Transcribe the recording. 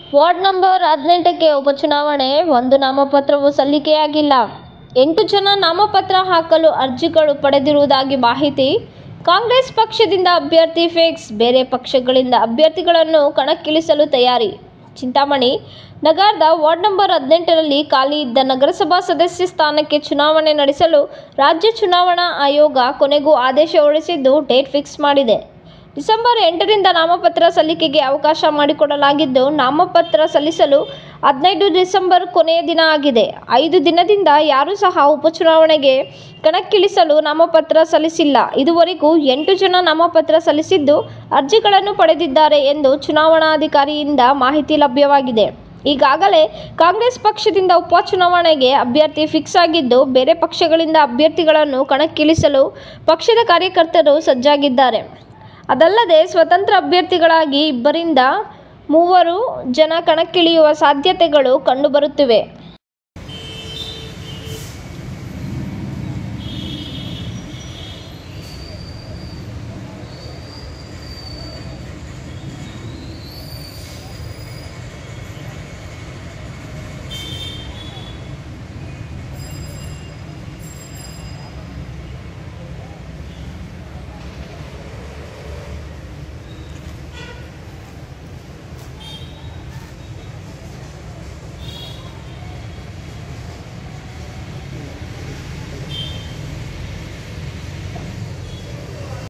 ward number ಹದಿನೆಂಟಕ್ಕೆ ಉಪಚುನಾವಣೆ ಒಂದು ನಾಮಪತ್ರವೂ ಸಲ್ಲಿಕೆಯಾಗಿಲ್ಲ ಎಂಟು ಜನ ನಾಮಪತ್ರ ಹಾಕಲು ಅರ್ಜಿಗಳು ಪಡೆದಿರುವುದಾಗಿ ಮಾಹಿತಿ ಕಾಂಗ್ರೆಸ್ ಪಕ್ಷದಿಂದ ಅಭ್ಯರ್ಥಿ ಫಿಕ್ಸ್ ಬೇರೆ ಪಕ್ಷಗಳಿಂದ ಅಭ್ಯರ್ಥಿಗಳನ್ನು ಕಣಕ್ಕಿಳಿಸಲು ತಯಾರಿ ಚಿಂತಾಮಣಿ ನಗರದ ವಾರ್ಡ್ ನಂಬರ್ ಹದಿನೆಂಟರಲ್ಲಿ ಖಾಲಿ ಇದ್ದ ನಗರಸಭಾ ಸದಸ್ಯ ಸ್ಥಾನಕ್ಕೆ ಚುನಾವಣೆ ನಡೆಸಲು ರಾಜ್ಯ ಚುನಾವಣಾ ಆಯೋಗ ಕೊನೆಗೂ ಆದೇಶ ಹೊರಡಿಸಿದ್ದು ಡೇಟ್ ಫಿಕ್ಸ್ ಮಾಡಿದೆ ಡಿಸೆಂಬರ್ ಎಂಟರಿಂದ ನಾಮಪತ್ರ ಸಲ್ಲಿಕೆಗೆ ಅವಕಾಶ ಮಾಡಿಕೊಡಲಾಗಿದ್ದು ನಾಮಪತ್ರ ಸಲ್ಲಿಸಲು ಹದಿನೈದು ಡಿಸೆಂಬರ್ ಕೊನೆಯ ದಿನ ಆಗಿದೆ ಐದು ದಿನದಿಂದ ಯಾರೂ ಸಹ ಉಪಚುನಾವಣೆಗೆ ಕಣಕ್ಕಿಳಿಸಲು ನಾಮಪತ್ರ ಸಲ್ಲಿಸಿಲ್ಲ ಇದುವರೆಗೂ ಎಂಟು ಜನ ನಾಮಪತ್ರ ಸಲ್ಲಿಸಿದ್ದು ಅರ್ಜಿಗಳನ್ನು ಪಡೆದಿದ್ದಾರೆ ಎಂದು ಚುನಾವಣಾಧಿಕಾರಿಯಿಂದ ಮಾಹಿತಿ ಲಭ್ಯವಾಗಿದೆ ಈಗಾಗಲೇ ಕಾಂಗ್ರೆಸ್ ಪಕ್ಷದಿಂದ ಉಪಚುನಾವಣೆಗೆ ಅಭ್ಯರ್ಥಿ ಫಿಕ್ಸ್ ಆಗಿದ್ದು ಬೇರೆ ಪಕ್ಷಗಳಿಂದ ಅಭ್ಯರ್ಥಿಗಳನ್ನು ಕಣಕ್ಕಿಳಿಸಲು ಪಕ್ಷದ ಕಾರ್ಯಕರ್ತರು ಸಜ್ಜಾಗಿದ್ದಾರೆ ಅದಲ್ಲದೆ ಸ್ವತಂತ್ರ ಅಭ್ಯರ್ಥಿಗಳಾಗಿ ಇಬ್ಬರಿಂದ ಮೂವರು ಜನ ಕಣಕ್ಕಿಳಿಯುವ ಸಾಧ್ಯತೆಗಳು ಕಂಡುಬರುತ್ತಿವೆ